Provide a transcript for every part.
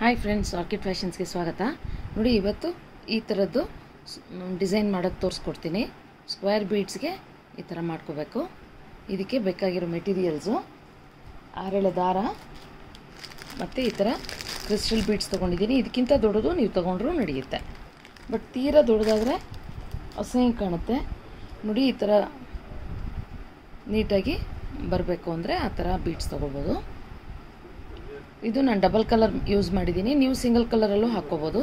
hi friends orchid ಫ್ಯಾಷನ್ಸ್ಗೆ ಸ್ವಾಗತ ನೋಡಿ ಇವತ್ತು ಈ ಥರದ್ದು ಡಿಸೈನ್ ಮಾಡೋದು ತೋರಿಸ್ಕೊಡ್ತೀನಿ ಸ್ಕ್ವೇರ್ ಬೀಡ್ಸ್ಗೆ ಈ ಥರ ಮಾಡ್ಕೋಬೇಕು ಇದಕ್ಕೆ ಬೇಕಾಗಿರೋ ಮೆಟೀರಿಯಲ್ಸು ಆರೆಳೆ ದಾರ ಮತ್ತು ಈ ಥರ ಕ್ರಿಸ್ಟಲ್ ಬೀಡ್ಸ್ ತೊಗೊಂಡಿದ್ದೀನಿ ಇದಕ್ಕಿಂತ ದೊಡ್ಡದು ನೀವು ತೊಗೊಂಡ್ರೂ ನಡೆಯುತ್ತೆ ಬಟ್ ತೀರಾ ದೊಡ್ಡದಾದರೆ ಅಸಹ್ಯ ಕಾಣುತ್ತೆ ನೋಡಿ ಈ ಥರ ನೀಟಾಗಿ ಬರಬೇಕು ಅಂದರೆ ಆ ಥರ ಬೀಡ್ಸ್ ತೊಗೋಬೋದು ಇದು ನಾನು ಡಬಲ್ ಕಲರ್ ಯೂಸ್ ಮಾಡಿದ್ದೀನಿ ನೀವು ಸಿಂಗಲ್ ಕಲರಲ್ಲೂ ಹಾಕ್ಕೋಬೋದು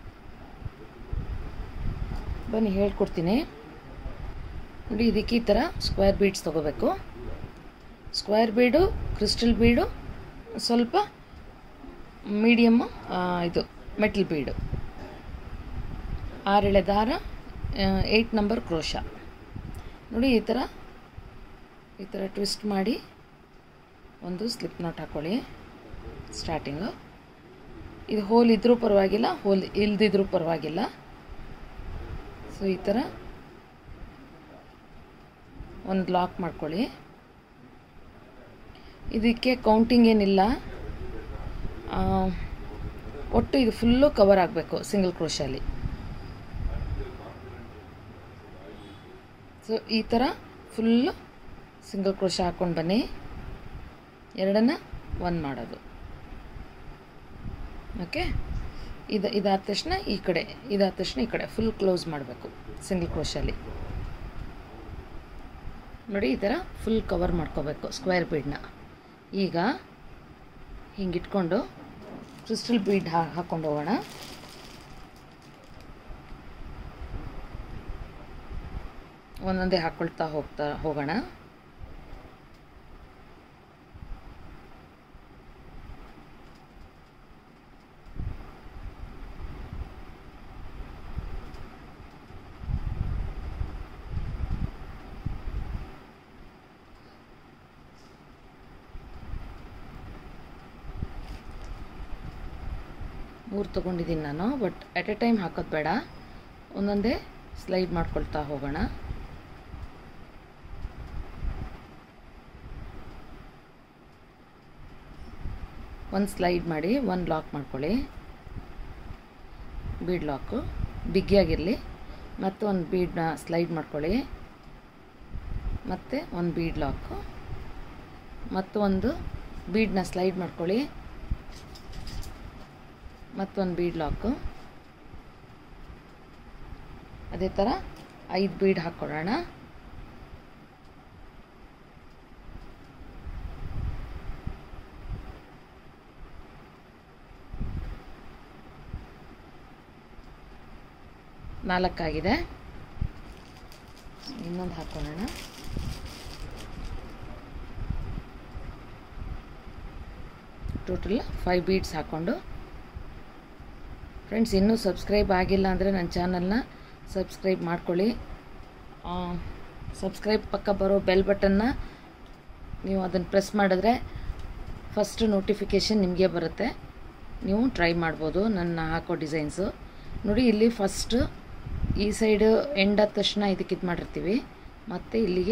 ಬನ್ನಿ ಹೇಳ್ಕೊಡ್ತೀನಿ ನೋಡಿ ಇದಕ್ಕೆ ಈ ಥರ ಸ್ಕ್ವೇರ್ ಬೀಡ್ಸ್ ತೊಗೋಬೇಕು ಸ್ಕ್ವೇರ್ ಬೀಡು ಕ್ರಿಸ್ಟಲ್ ಬೀಡು ಸ್ವಲ್ಪ ಮೀಡಿಯಮ್ ಇದು ಮೆಟಲ್ ಬೀಡು ಆರೆಳೆ ದಾರ ಏಯ್ಟ್ ನಂಬರ್ ಕ್ರೋಶ ನೋಡಿ ಈ ಥರ ಈ ಥರ ಟ್ವಿಸ್ಟ್ ಮಾಡಿ ಒಂದು ಸ್ಲಿಪ್ ನಾಟ್ ಹಾಕ್ಕೊಳ್ಳಿ ಸ್ಟಾರ್ಟಿಂಗು ಇದು ಹೋಲ್ ಇದ್ದರೂ ಪರವಾಗಿಲ್ಲ ಹೋಲ್ ಇಲ್ದಿದ್ರೂ ಪರವಾಗಿಲ್ಲ ಸೊ ಈ ಥರ ಒಂದು ಲಾಕ್ ಮಾಡ್ಕೊಳ್ಳಿ ಇದಕ್ಕೆ ಕೌಂಟಿಂಗ್ ಏನಿಲ್ಲ ಒಟ್ಟು ಇದು ಫುಲ್ಲು ಕವರ್ ಆಗಬೇಕು ಸಿಂಗಲ್ ಕ್ರೋಶಲ್ಲಿ ಸೊ ಈ ಥರ ಫುಲ್ಲು ಸಿಂಗಲ್ ಕ್ರೋಶ ಹಾಕ್ಕೊಂಡು ಬನ್ನಿ ಎರಡನ್ನ ಒಂದು ಮಾಡೋದು ಓಕೆ ಇದು ಇದಾದ ತಕ್ಷಣ ಈ ಕಡೆ ಇದಾದ ತಕ್ಷಣ ಈ ಕಡೆ ಫುಲ್ ಕ್ಲೋಸ್ ಮಾಡಬೇಕು ಸಿಂಗಲ್ ಕ್ರೋಶಲ್ಲಿ ನೋಡಿ ಈ ಥರ ಫುಲ್ ಕವರ್ ಮಾಡ್ಕೋಬೇಕು ಸ್ಕ್ವೇರ್ ಬೀಡನ್ನ ಈಗ ಹಿಂಗಿಟ್ಕೊಂಡು ಕ್ರಿಸ್ಟಲ್ ಬೀಡ್ ಹಾ ಹಾಕ್ಕೊಂಡು ಹೋಗೋಣ ಒಂದೊಂದೇ ಹಾಕ್ಕೊಳ್ತಾ ಹೋಗ್ತಾ ಹೋಗೋಣ ಮೂರು ತೊಗೊಂಡಿದ್ದೀನಿ ನಾನು ಬಟ್ ಎಟ್ ಎ ಟೈಮ್ ಹಾಕೋದು ಬೇಡ ಒಂದೊಂದೇ ಸ್ಲೈಡ್ ಮಾಡ್ಕೊಳ್ತಾ ಹೋಗೋಣ ಒಂದು ಸ್ಲೈಡ್ ಮಾಡಿ ಒಂದು ಲಾಕ್ ಮಾಡ್ಕೊಳ್ಳಿ ಬೀಡ್ ಲಾಕು ಬಿಗಿಯಾಗಿರಲಿ ಮತ್ತು ಒಂದು ಬೀಡನ್ನ ಸ್ಲೈಡ್ ಮಾಡ್ಕೊಳ್ಳಿ ಮತ್ತು ಒಂದು ಬೀಡ್ ಲಾಕು ಮತ್ತು ಒಂದು ಬೀಡನ್ನ ಸ್ಲೈಡ್ ಮಾಡ್ಕೊಳ್ಳಿ ಮತ್ತೊಂದು ಬೀಡ್ ಲಾಕು ಅದೇ ಥರ ಐದು ಬೀಡ್ ಹಾಕ್ಕೊಳ್ಳೋಣ ನಾಲ್ಕಾಗಿದೆ ಇನ್ನೊಂದು ಹಾಕ್ಕೊಳ್ಳೋಣ ಟೋಟಲ್ ಫೈವ್ ಬೀಡ್ಸ್ ಹಾಕ್ಕೊಂಡು ಫ್ರೆಂಡ್ಸ್ ಇನ್ನೂ ಸಬ್ಸ್ಕ್ರೈಬ್ ಆಗಿಲ್ಲ ಅಂದರೆ ನನ್ನ ಚಾನಲ್ನ ಸಬ್ಸ್ಕ್ರೈಬ್ ಮಾಡ್ಕೊಳ್ಳಿ ಸಬ್ಸ್ಕ್ರೈಬ್ ಪಕ್ಕ ಬರೋ ಬೆಲ್ ಬಟನ್ನ ನೀವು ಅದನ್ನು ಪ್ರೆಸ್ ಮಾಡಿದ್ರೆ ಫಸ್ಟ್ ನೋಟಿಫಿಕೇಷನ್ ನಿಮಗೆ ಬರುತ್ತೆ ನೀವು ಟ್ರೈ ಮಾಡ್ಬೋದು ನನ್ನ ಹಾಕೋ ಡಿಸೈನ್ಸು ನೋಡಿ ಇಲ್ಲಿ ಫಸ್ಟ್ ಈ ಸೈಡ್ ಎಂಡ್ ಆದ ತಕ್ಷಣ ಇದಕ್ಕೆ ಇದು ಮಾಡಿರ್ತೀವಿ ಮತ್ತು ಇಲ್ಲಿಗೆ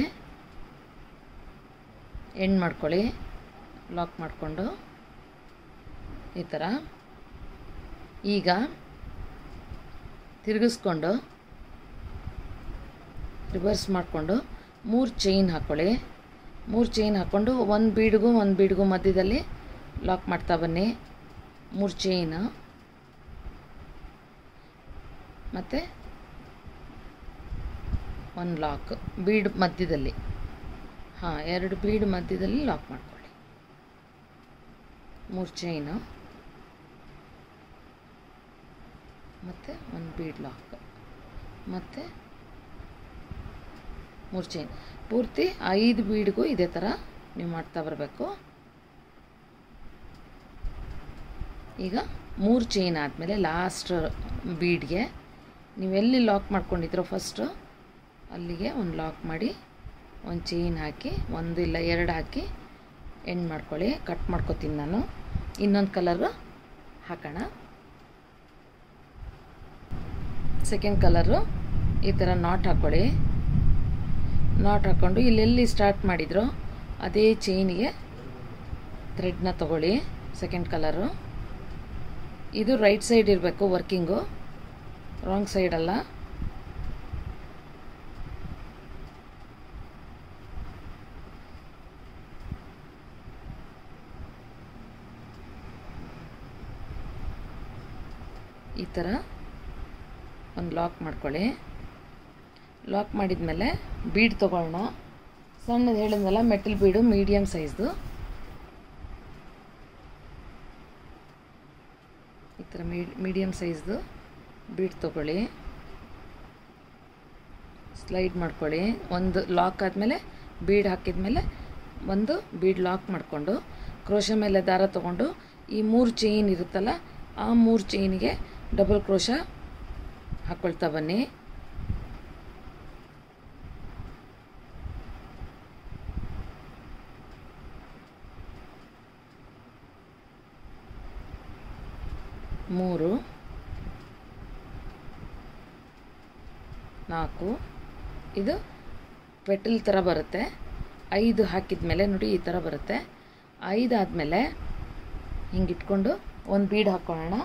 ಎಂಡ್ ಮಾಡ್ಕೊಳ್ಳಿ ಲಾಕ್ ಮಾಡಿಕೊಂಡು ಈ ಥರ ಈಗ ತಿರುಗಿಸ್ಕೊಂಡು ರಿವರ್ಸ್ ಮಾಡಿಕೊಂಡು ಮೂರು ಚೈನ್ ಹಾಕ್ಕೊಳ್ಳಿ ಮೂರು ಚೈನ್ ಹಾಕ್ಕೊಂಡು ಒಂದು ಬೀಡ್ಗೂ ಒಂದು ಬೀಡ್ಗೂ ಮಧ್ಯದಲ್ಲಿ ಲಾಕ್ ಮಾಡ್ತಾ ಬನ್ನಿ ಮೂರು ಚೈನು ಮತ್ತು ಒಂದು ಲಾಕ್ ಬೀಡ್ ಮಧ್ಯದಲ್ಲಿ ಹಾಂ ಎರಡು ಬೀಡ್ ಮಧ್ಯದಲ್ಲಿ ಲಾಕ್ ಮಾಡ್ಕೊಳ್ಳಿ ಮೂರು ಚೈನು ಮತ್ತು ಒಂದು ಬೀಡ್ ಲಾಕ್ ಮತ್ತು ಮೂರು ಚೈನ್ ಪೂರ್ತಿ ಐದು ಬೀಡ್ಗೂ ಇದೇ ಥರ ನೀವು ಮಾಡ್ತಾ ಬರಬೇಕು ಈಗ ಮೂರು ಚೈನ್ ಆದಮೇಲೆ ಲಾಸ್ಟ್ ಬೀಡ್ಗೆ ನೀವೆಲ್ಲಿ ಲಾಕ್ ಮಾಡ್ಕೊಂಡಿದ್ರೋ ಫಸ್ಟು ಅಲ್ಲಿಗೆ ಒಂದು ಲಾಕ್ ಮಾಡಿ ಒಂದು ಚೈನ್ ಹಾಕಿ ಒಂದು ಇಲ್ಲ ಎರಡು ಹಾಕಿ ಎಂಡ್ ಮಾಡ್ಕೊಳ್ಳಿ ಕಟ್ ಮಾಡ್ಕೊತೀನಿ ನಾನು ಇನ್ನೊಂದು ಕಲರು ಹಾಕೋಣ ಸೆಕೆಂಡ್ ಕಲರು ಈ ಥರ ನಾಟ್ ಹಾಕ್ಕೊಳ್ಳಿ ನಾಟ್ ಹಾಕ್ಕೊಂಡು ಇಲ್ಲೆಲ್ಲಿ ಸ್ಟಾರ್ಟ್ ಮಾಡಿದ್ರೋ ಅದೇ ಚೈನಿಗೆ ಥ್ರೆಡ್ನ ತಗೊಳ್ಳಿ ಸೆಕೆಂಡ್ ಕಲರು ಇದು ರೈಟ್ ಸೈಡ್ ಇರಬೇಕು ವರ್ಕಿಂಗು ರಾಂಗ್ ಸೈಡ್ ಅಲ್ಲ ಈ ಥರ ಒಂದು ಲಾಕ್ ಮಾಡ್ಕೊಳ್ಳಿ ಲಾಕ್ ಮಾಡಿದ್ಮೇಲೆ ಬೀಡ್ ತೊಗೊಳ್ಳೋಣ ಸಣ್ಣದು ಹೇಳಿದ್ನಲ್ಲ ಮೆಟಲ್ ಬೀಡು ಮೀಡಿಯಮ್ ಸೈಜ್ದು ಈ ಥರ ಮೀಡಿಯಮ್ ಸೈಜ್ದು ಬೀಡ್ ತೊಗೊಳ್ಳಿ ಸ್ಲೈಡ್ ಮಾಡ್ಕೊಳ್ಳಿ ಒಂದು ಲಾಕ್ ಆದಮೇಲೆ ಬೀಡ್ ಹಾಕಿದ್ಮೇಲೆ ಒಂದು ಬೀಡ್ ಲಾಕ್ ಮಾಡಿಕೊಂಡು ಕ್ರೋಶ ಮೇಲೆ ದಾರ ತೊಗೊಂಡು ಈ ಮೂರು ಚೈನ್ ಇರುತ್ತಲ್ಲ ಆ ಮೂರು ಚೈನಿಗೆ ಡಬಲ್ ಕ್ರೋಶ ಹಾಕ್ಕೊಳ್ತಾ ಬನ್ನಿ ಮೂರು ನಾಲ್ಕು ಇದು ಪೆಟಲ್ ಥರ ಬರುತ್ತೆ ಐದು ಹಾಕಿದ ಮೇಲೆ ನೋಡಿ ಈ ಥರ ಬರುತ್ತೆ ಐದು ಆದಮೇಲೆ ಹಿಂಗೆ ಇಟ್ಕೊಂಡು ಒಂದು ಬೀಡ್ ಹಾಕ್ಕೊಳ್ಳೋಣ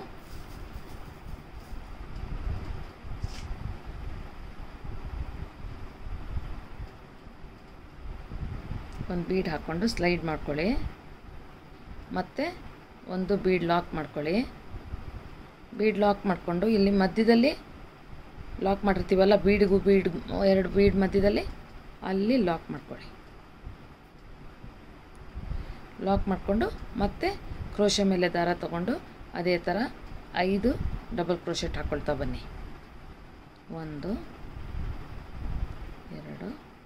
ಒಂದು ಬೀಡ್ ಹಾಕ್ಕೊಂಡು ಸ್ಲೈಡ್ ಮಾಡ್ಕೊಳ್ಳಿ ಮತ್ತು ಒಂದು ಬೀಡ್ ಲಾಕ್ ಮಾಡ್ಕೊಳ್ಳಿ ಬೀಡ್ ಲಾಕ್ ಮಾಡಿಕೊಂಡು ಇಲ್ಲಿ ಮಧ್ಯದಲ್ಲಿ ಲಾಕ್ ಮಾಡಿರ್ತೀವಲ್ಲ ಬೀಡಿಗೂ ಬೀಡ್ ಎರಡು ಬೀಡ್ ಮಧ್ಯದಲ್ಲಿ ಅಲ್ಲಿ ಲಾಕ್ ಮಾಡ್ಕೊಳ್ಳಿ ಲಾಕ್ ಮಾಡಿಕೊಂಡು ಮತ್ತೆ ಕ್ರೋಶ ಮೇಲೆ ದಾರ ತಗೊಂಡು ಅದೇ ಥರ ಐದು ಡಬಲ್ ಕ್ರೋಶೆಟ್ ಹಾಕ್ಕೊಳ್ತಾ ಬನ್ನಿ ಒಂದು ಎರಡು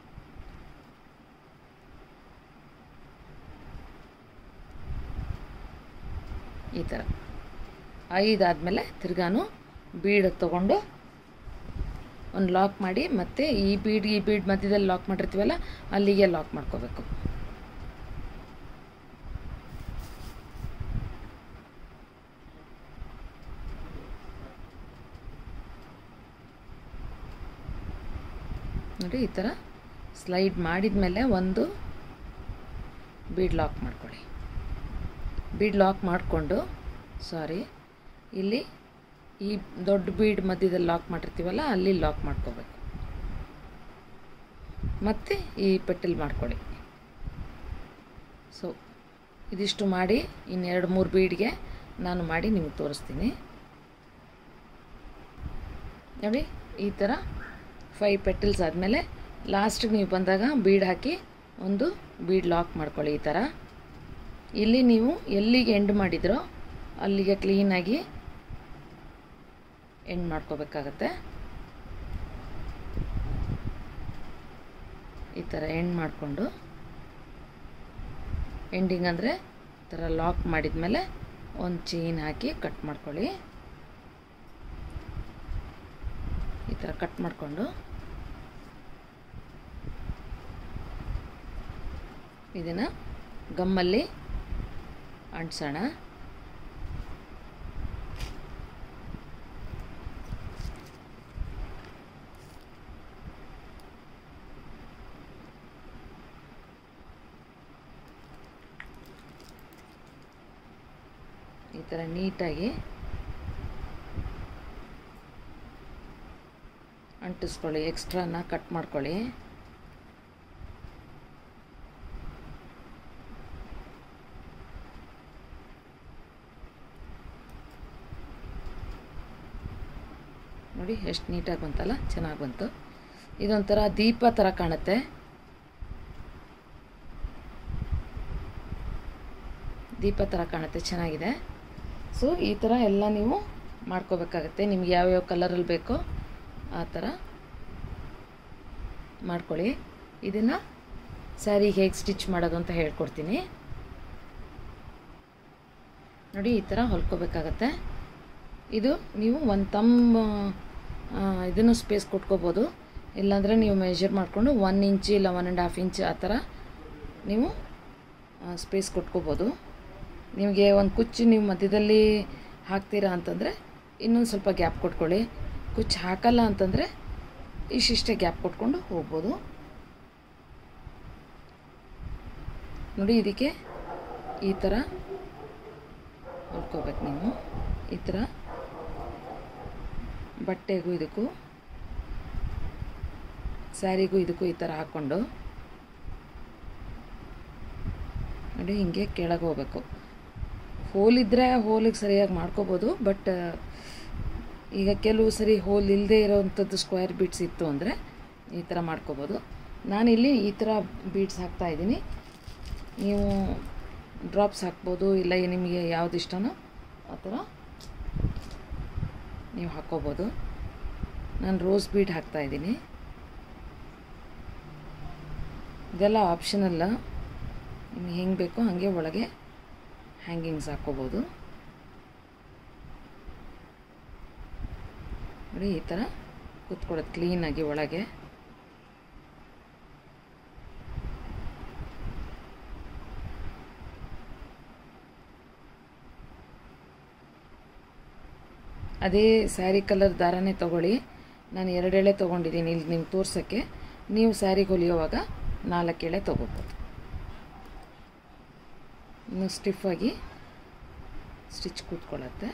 ಈ ಥರ ಐದಾದಮೇಲೆ ತಿರ್ಗಾನು ಬೀಡ್ ತೊಗೊಂಡು ಒಂದು ಲಾಕ್ ಮಾಡಿ ಮತ್ತು ಈ ಬೀಡ್ ಈ ಬೀಡ್ ಮಧ್ಯದಲ್ಲಿ ಲಾಕ್ ಮಾಡಿರ್ತೀವಲ್ಲ ಅಲ್ಲಿಗೆ ಲಾಕ್ ಮಾಡ್ಕೋಬೇಕು ನೋಡಿ ಈ ಥರ ಸ್ಲೈಡ್ ಮಾಡಿದ ಮೇಲೆ ಒಂದು ಬೀಡ್ ಲಾಕ್ ಮಾಡ್ಕೊಳ್ಳಿ ಬೀಡ್ ಲಾಕ್ ಮಾಡಿಕೊಂಡು ಸಾರಿ ಇಲ್ಲಿ ಈ ದೊಡ್ಡ ಬೀಡ್ ಮಧ್ಯದಲ್ಲಿ ಲಾಕ್ ಮಾಡಿರ್ತೀವಲ್ಲ ಅಲ್ಲಿ ಲಾಕ್ ಮಾಡ್ಕೋಬೇಕು ಮತ್ತು ಈ ಪೆಟ್ಟಲ್ ಮಾಡ್ಕೊಳ್ಳಿ ಸೊ ಇದಿಷ್ಟು ಮಾಡಿ ಇನ್ನೆರಡು ಮೂರು ಬೀಡ್ಗೆ ನಾನು ಮಾಡಿ ನಿಮ್ಗೆ ತೋರಿಸ್ತೀನಿ ನೋಡಿ ಈ ಥರ ಫೈವ್ ಪೆಟಲ್ಸ್ ಆದಮೇಲೆ ಲಾಸ್ಟಿಗೆ ನೀವು ಬಂದಾಗ ಬೀಡ್ ಹಾಕಿ ಒಂದು ಬೀಡ್ ಲಾಕ್ ಮಾಡ್ಕೊಳ್ಳಿ ಈ ಥರ ಇಲ್ಲಿ ನೀವು ಎಲ್ಲಿಗೆ ಎಂಡ್ ಮಾಡಿದ್ರೋ ಅಲ್ಲಿಗೆ ಕ್ಲೀನಾಗಿ ಎಂಡ್ ಮಾಡ್ಕೋಬೇಕಾಗತ್ತೆ ಈ ಥರ ಎಂಡ್ ಮಾಡಿಕೊಂಡು ಎಂಡಿಂಗ್ ಅಂದರೆ ಈ ಥರ ಲಾಕ್ ಮಾಡಿದ್ಮೇಲೆ ಒಂದು ಚೈನ್ ಹಾಕಿ ಕಟ್ ಮಾಡ್ಕೊಳ್ಳಿ ಈ ಥರ ಕಟ್ ಮಾಡಿಕೊಂಡು ಇದನ್ನು ಗಮ್ಮಲ್ಲಿ ಅಂಟಿಸೋಣ ಈ ಥರ ನೀಟಾಗಿ ಅಂಟಿಸ್ಕೊಳ್ಳಿ ಎಕ್ಸ್ಟ್ರಾನ ಕಟ್ ಮಾಡ್ಕೊಳ್ಳಿ ನೋಡಿ ಎಷ್ಟು ನೀಟಾಗಿ ಬಂತಲ್ಲ ಚೆನ್ನಾಗಿ ಬಂತು ಇದೊಂಥರ ದೀಪ ಥರ ಕಾಣುತ್ತೆ ದೀಪ ಥರ ಕಾಣುತ್ತೆ ಚೆನ್ನಾಗಿದೆ ಸೊ ಈ ಥರ ಎಲ್ಲ ನೀವು ಮಾಡ್ಕೋಬೇಕಾಗತ್ತೆ ನಿಮ್ಗೆ ಯಾವ್ಯಾವ ಕಲರಲ್ಲಿ ಬೇಕೋ ಆ ಥರ ಮಾಡ್ಕೊಳ್ಳಿ ಇದನ್ನು ಸ್ಯಾರಿ ಹೇಗೆ ಸ್ಟಿಚ್ ಮಾಡೋದು ಅಂತ ಹೇಳ್ಕೊಡ್ತೀನಿ ನೋಡಿ ಈ ಥರ ಹೊಲ್ಕೋಬೇಕಾಗತ್ತೆ ಇದು ನೀವು ಒಂದು ತಮ್ಮ ಇದನ್ನು ಸ್ಪೇಸ್ ಕೊಟ್ಕೋಬೋದು ಇಲ್ಲಾಂದರೆ ನೀವು ಮೆಜರ್ ಮಾಡಿಕೊಂಡು ಒನ್ ಇಂಚ್ ಇಲ್ಲ ಒನ್ ಆ್ಯಂಡ್ ಹಾಫ್ ಇಂಚ್ ಆ ಥರ ನೀವು ಸ್ಪೇಸ್ ಕೊಟ್ಕೋಬೋದು ನಿಮಗೆ ಒಂದು ಕುಚ್ಚು ನೀವು ಮಧ್ಯದಲ್ಲಿ ಹಾಕ್ತೀರಾ ಅಂತಂದರೆ ಇನ್ನೊಂದು ಸ್ವಲ್ಪ ಗ್ಯಾಪ್ ಕೊಟ್ಕೊಳ್ಳಿ ಕುಚ್ಚು ಹಾಕಲ್ಲ ಅಂತಂದರೆ ಇಷ್ಟಿಷ್ಟೇ ಗ್ಯಾಪ್ ಕೊಟ್ಕೊಂಡು ಹೋಗ್ಬೋದು ನೋಡಿ ಇದಕ್ಕೆ ಈ ಥರ ಹೊಲ್ಕೋಬೇಕು ನೀವು ಈ ಥರ ಬಟ್ಟೆಗೂ ಇದಕ್ಕೂ ಸ್ಯಾರಿಗೂ ಇದಕ್ಕೂ ಈ ಥರ ಹಾಕ್ಕೊಂಡು ನೋಡಿ ಹಿಂಗೆ ಕೆಳಗೆ ಹೋಗ್ಬೇಕು ಹೋಲ್ ಇದ್ದರೆ ಹೋಲಿಗೆ ಸರಿಯಾಗಿ ಮಾಡ್ಕೋಬೋದು ಬಟ್ ಈಗ ಕೆಲವು ಸರಿ ಹೋಲ್ ಇಲ್ಲದೆ ಇರೋವಂಥದ್ದು ಸ್ಕ್ವೇರ್ ಬೀಡ್ಸ್ ಇತ್ತು ಅಂದರೆ ಈ ಥರ ಮಾಡ್ಕೋಬೋದು ನಾನಿಲ್ಲಿ ಈ ಥರ ಬೀಡ್ಸ್ ಹಾಕ್ತಾ ಇದ್ದೀನಿ ನೀವು ಡ್ರಾಪ್ಸ್ ಹಾಕ್ಬೋದು ಇಲ್ಲ ನಿಮಗೆ ಯಾವ್ದು ಇಷ್ಟನೋ ಆ ಥರ ನೀವು ಹಾಕ್ಕೋಬೋದು ನಾನು ರೋಸ್ ಬೀಡ್ ಹಾಕ್ತಾ ಇದ್ದೀನಿ ಇದೆಲ್ಲ ಆಪ್ಷನಲ್ಲ ನಿಮ್ಗೆ ಹೆಂಗೆ ಬೇಕೋ ಹಾಗೆ ಒಳಗೆ ಹ್ಯಾಂಗಿಂಗ್ಸ್ ಹಾಕ್ಕೋಬೋದು ನೋಡಿ ಈ ಥರ ಕೂತ್ಕೊಳ್ಳೋದು ಕ್ಲೀನಾಗಿ ಒಳಗೆ ಅದೇ ಸ್ಯಾರಿ ಕಲರ್ ದಾರನೇ ತೊಗೊಳ್ಳಿ ನಾನು ಎರಡೆಳೆ ತೊಗೊಂಡಿದ್ದೀನಿ ಇಲ್ಲಿ ನಿಮ್ಗೆ ತೋರ್ಸೋಕ್ಕೆ ನೀವು ಸ್ಯಾರಿಗೆ ಹೊಲಿಯೋವಾಗ ನಾಲ್ಕು ಎಳೆ ತೊಗೋಬೋದು ಇನ್ನು ಸ್ಟಿಫಾಗಿ ಸ್ಟಿಚ್ ಕೂತ್ಕೊಳ್ಳುತ್ತೆ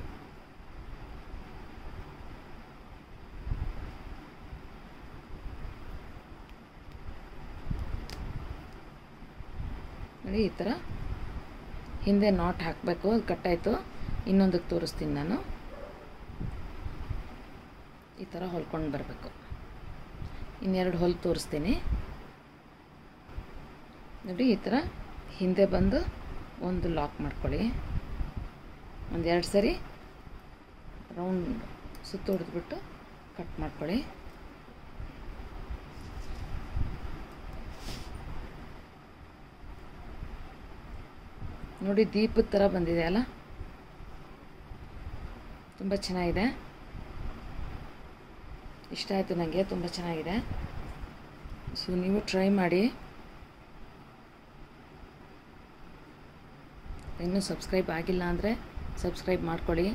ನೋಡಿ ಈ ಥರ ಹಿಂದೆ ನಾಟ್ ಹಾಕಬೇಕು ಅದು ಕಟ್ಟಾಯಿತು ಇನ್ನೊಂದಕ್ಕೆ ತೋರಿಸ್ತೀನಿ ನಾನು ಈ ಥರ ಹೊಲ್ಕೊಂಡು ಬರಬೇಕು ಇನ್ನೆರಡು ಹೊಲ್ ತೋರಿಸ್ತೀನಿ ನೋಡಿ ಈ ಥರ ಹಿಂದೆ ಬಂದು ಒಂದು ಲಾಕ್ ಮಾಡ್ಕೊಳ್ಳಿ ಒಂದು ಎರಡು ಸರಿ ರೌಂಡ್ ಸುತ್ತು ಹೊಡೆದ್ಬಿಟ್ಟು ಕಟ್ ಮಾಡ್ಕೊಳ್ಳಿ ನೋಡಿ ದೀಪದ ಥರ ಬಂದಿದೆ ಅಲ್ಲ ತುಂಬ ಚೆನ್ನಾಗಿದೆ ಇಷ್ಟ ಆಯಿತು ನನಗೆ ತುಂಬ ಚೆನ್ನಾಗಿದೆ ಸೊ ನೀವು ಟ್ರೈ ಮಾಡಿ ಇನ್ನೂ ಸಬ್ಸ್ಕ್ರೈಬ್ ಆಗಿಲ್ಲ ಅಂದರೆ ಸಬ್ಸ್ಕ್ರೈಬ್ ಮಾಡ್ಕೊಳ್ಳಿ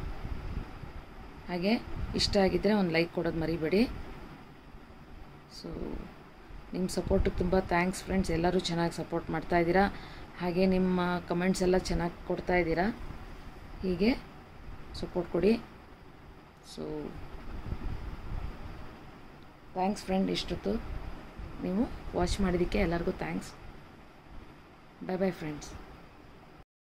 ಹಾಗೆ ಇಷ್ಟ ಆಗಿದ್ದರೆ ಒಂದು ಲೈಕ್ ಕೊಡೋದು ಮರಿಬೇಡಿ ಸೊ ನಿಮ್ಮ ಸಪೋರ್ಟಿಗೆ ತುಂಬ ಥ್ಯಾಂಕ್ಸ್ ಫ್ರೆಂಡ್ಸ್ ಎಲ್ಲರೂ ಚೆನ್ನಾಗಿ ಸಪೋರ್ಟ್ ಮಾಡ್ತಾಯಿದ್ದೀರಾ ಹಾಗೆ ನಿಮ್ಮ ಕಮೆಂಟ್ಸ್ ಎಲ್ಲ ಚೆನ್ನಾಗಿ ಕೊಡ್ತಾ ಇದ್ದೀರಾ ಹೀಗೆ ಸಪೋರ್ಟ್ ಕೊಡಿ ಸೊ ಥ್ಯಾಂಕ್ಸ್ ಫ್ರೆಂಡ್ ಇಷ್ಟೊತ್ತು ನೀವು ವಾಚ್ ಮಾಡಿದ್ದಕ್ಕೆ ಎಲ್ಲರಿಗೂ ಥ್ಯಾಂಕ್ಸ್ ಬೈ ಬೈ ಫ್ರೆಂಡ್ಸ್